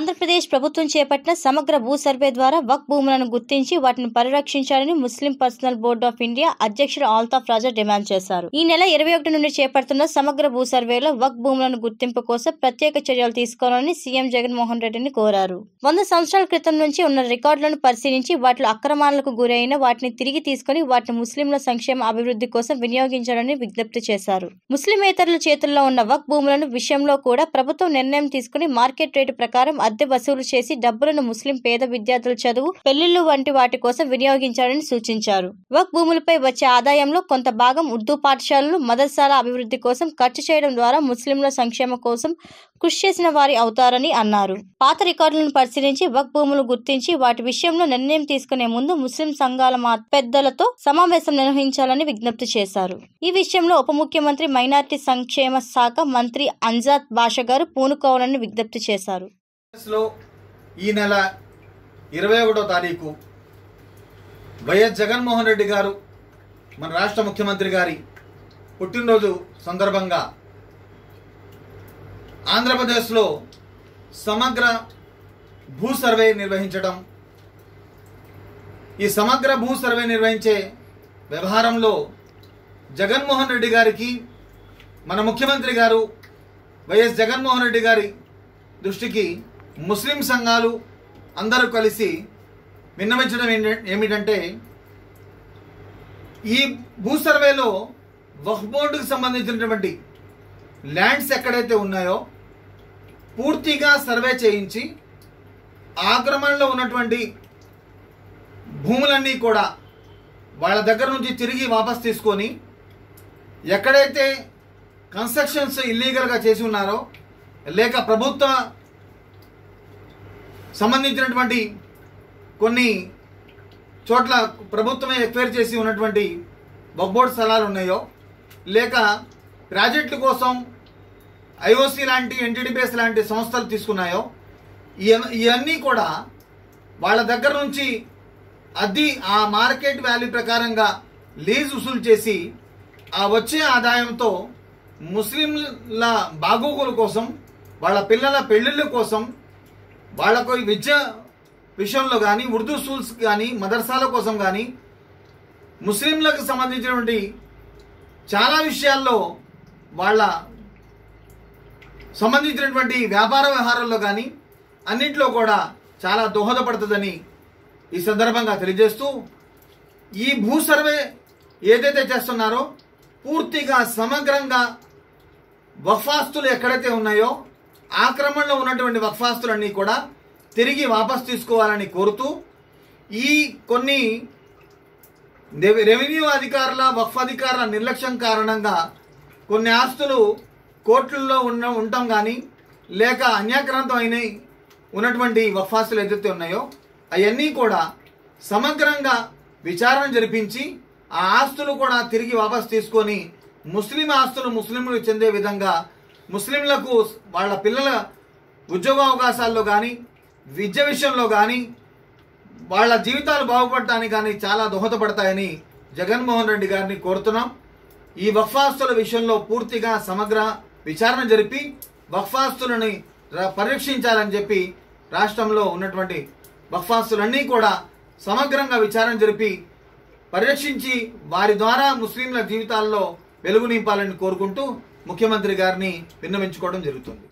ఆంధ్రప్రదేశ్ ప్రభుత్వం చేపట్టిన సమగ్ర భూ సర్వే ద్వారా వక్ భూములను గుర్తించి వాటిని పరిరక్షించాలని Muslim personal board of India అధ్యక్షుడు ఆల్తాఫ్ రాజా డిమాండ్ చేశారు ఈ నెల ఇరవై ఒకటి నుండి చేపడుతున్న సమగ్ర భూ సర్వేలో వక్ భూములను గుర్తింపు కోసం ప్రత్యేక చర్యలు తీసుకోవాలని సీఎం జగన్మోహన్ రెడ్డిని కోరారు వంద సంవత్సరాల క్రితం నుంచి ఉన్న రికార్డులను పరిశీలించి వాటిలో అక్రమాలకు గురైన వాటిని తిరిగి తీసుకుని వాటిని ముస్లింల సంక్షేమ అభివృద్ధి కోసం వినియోగించాలని విజ్ఞప్తి చేశారు ముస్లిమేతరుల చేతుల్లో ఉన్న వక్ భూములను విషయంలో కూడా ప్రభుత్వం నిర్ణయం తీసుకుని మార్కెట్ రేటు ప్రకారం అద్దె వసూలు చేసి డబ్బులను ముస్లిం పేద విద్యార్థుల చదువు పెళ్లిళ్లు వంటి వాటి కోసం వినియోగించాలని సూచించారు వక్ భూములపై వచ్చే ఆదాయంలో కొంత భాగం ఉర్దూ పాఠశాలలు మదర్సాల అభివృద్ధి కోసం ఖర్చు చేయడం ద్వారా ముస్లింల సంక్షేమ కోసం కృషి చేసిన వారి అవుతారని అన్నారు పాత రికార్డులను పరిశీలించి వక్ భూములు గుర్తించి వాటి విషయంలో నిర్ణయం తీసుకునే ముందు ముస్లిం సంఘాల మా పెద్దలతో సమావేశం నిర్వహించాలని విజ్ఞప్తి చేశారు ఈ విషయంలో ఉప ముఖ్యమంత్రి మైనార్టీ సంక్షేమ శాఖ మంత్రి అంజాద్ బాషా గారు పూనుకోవాలని విజ్ఞప్తి చేశారు లో ఈ నెల ఇరవై ఒకటో తారీఖు వైఎస్ జగన్మోహన్ రెడ్డి గారు మన రాష్ట్ర ముఖ్యమంత్రి గారి పుట్టినరోజు సందర్భంగా ఆంధ్రప్రదేశ్లో సమగ్ర భూ సర్వే నిర్వహించడం ఈ సమగ్ర భూ సర్వే నిర్వహించే వ్యవహారంలో జగన్మోహన్ రెడ్డి గారికి మన ముఖ్యమంత్రి గారు వైఎస్ జగన్మోహన్ రెడ్డి గారి దృష్టికి ముస్లిం సంఘాలు అందరూ కలిసి విన్నవించడం ఏంట- ఏమిటంటే ఈ భూ సర్వేలో వక్ఫ్ బోర్డుకు సంబంధించినటువంటి ల్యాండ్స్ ఎక్కడైతే ఉన్నాయో పూర్తిగా సర్వే చేయించి ఆక్రమణలో ఉన్నటువంటి భూములన్నీ కూడా వాళ్ళ దగ్గర నుంచి తిరిగి వాపస్ తీసుకొని ఎక్కడైతే కన్స్ట్రక్షన్స్ ఇల్లీగల్గా చేసి ఉన్నారో లేక ప్రభుత్వ సంబంధించినటువంటి కొన్ని చోట్ల ప్రభుత్వమే ఎక్వైర్ చేసి ఉన్నటువంటి బొబ్బోర్డ్ స్థలాలు ఉన్నాయో లేక ప్రాజెక్టుల కోసం ఐఓసి లాంటి ఎన్టీడీపీఎస్ లాంటి సంస్థలు తీసుకున్నాయో ఇవ- ఇవన్నీ కూడా వాళ్ళ దగ్గర నుంచి అది ఆ మార్కెట్ వాల్యూ ప్రకారంగా లీజ్ వసూలు చేసి ఆ వచ్చే ఆదాయంతో ముస్లింల బాగోగుల కోసం వాళ్ళ పిల్లల పెళ్లిళ్ళ కోసం వాళ్ళకు విద్య విషయంలో కానీ ఉర్దూ స్కూల్స్ కానీ మదర్సాల కోసం కానీ ముస్లింలకు సంబంధించినటువంటి చాలా విషయాల్లో వాళ్ళ సంబంధించినటువంటి వ్యాపార వ్యవహారాల్లో కానీ అన్నింటిలో కూడా చాలా దోహదపడుతుందని ఈ సందర్భంగా తెలియజేస్తూ ఈ భూ సర్వే ఏదైతే చేస్తున్నారో పూర్తిగా సమగ్రంగా వఫాస్తులు ఎక్కడైతే ఉన్నాయో ఆక్రమణలో ఉన్నటువంటి వక్ఫాస్తులన్నీ కూడా తిరిగి వాపస్ తీసుకోవాలని కోరుతూ ఈ కొన్ని రెవె- రెవెన్యూ అధికారుల వక్ఫ్ అధికారుల నిర్లక్ష్యం కారణంగా కొన్ని ఆస్తులు కోర్టుల్లో ఉన్న ఉండటం కానీ లేక అన్యాక్రాంతం అయిన ఉన్నటువంటి వక్ఫాస్తులు ఏదైతే ఉన్నాయో అవన్నీ కూడా సమగ్రంగా విచారణ జరిపించి ఆ ఆస్తులు కూడా తిరిగి వాపస్ తీసుకొని ముస్లిం ఆస్తులు ముస్లింలకు చెందే విధంగా ముస్లింలకు వాళ్ళ పిల్లల ఉద్యోగ అవకాశాల్లో కానీ విద్య విషయంలో కానీ వాళ్ళ జీవితాలు బాగుపడటానికి కానీ చాలా దోహదపడతాయని జగన్మోహన్ రెడ్డి గారిని కోరుతున్నాం ఈ వక్ఫాస్తుల విషయంలో పూర్తిగా సమగ్ర విచారణ జరిపి వక్ఫాస్తులని ర- పరిరక్షించాలని చెప్పి రాష్ట్రంలో ఉన్నటువంటి వక్ఫాస్తులన్నీ కూడా సమగ్రంగా విచారణ జరిపి పరిరక్షించి వారి ద్వారా ముస్లింల జీవితాల్లో వెలుగు నింపాలని కోరుకుంటూ ముఖ్యమంత్రి గారిని విన్నవించుకోవడం జరుగుతుంది